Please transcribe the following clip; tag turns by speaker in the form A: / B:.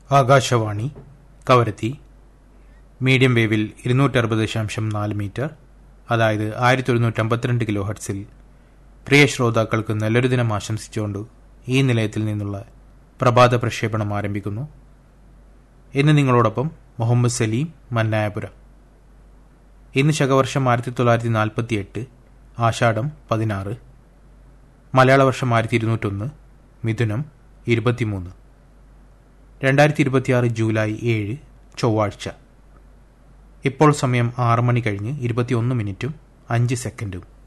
A: Akashvani Kavaratti medium വേവിൽ ഇരുന്നൂറ്ററുപത് ദശാംശം നാല് മീറ്റർ അതായത് ആയിരത്തി ഒരുന്നൂറ്റി അമ്പത്തിരണ്ട് കിലോ ഹർട്സിൽ പ്രിയ ശ്രോതാക്കൾക്ക് നല്ലൊരു ദിനം ആശംസിച്ചുകൊണ്ട് ഈ നിലയത്തിൽ നിന്നുള്ള പ്രഭാത പ്രക്ഷേപണം ആരംഭിക്കുന്നു ഇന്ന് നിങ്ങളോടൊപ്പം മുഹമ്മദ് സലീം മന്നായപുരം ഇന്ന് ശകവർഷം ആയിരത്തി തൊള്ളായിരത്തി നാൽപ്പത്തി എട്ട് ആഷാഢം പതിനാറ് മലയാള വർഷം ആയിരത്തി ഇരുന്നൂറ്റൊന്ന് മിഥുനം ഇരുപത്തിമൂന്ന് രണ്ടായിരത്തി ഇരുപത്തിയാറ് ജൂലൈ ഏഴ് ചൊവ്വാഴ്ച ഇപ്പോൾ സമയം ആറ് മണി കഴിഞ്ഞ് ഇരുപത്തിയൊന്ന് മിനിറ്റും അഞ്ച് സെക്കൻഡും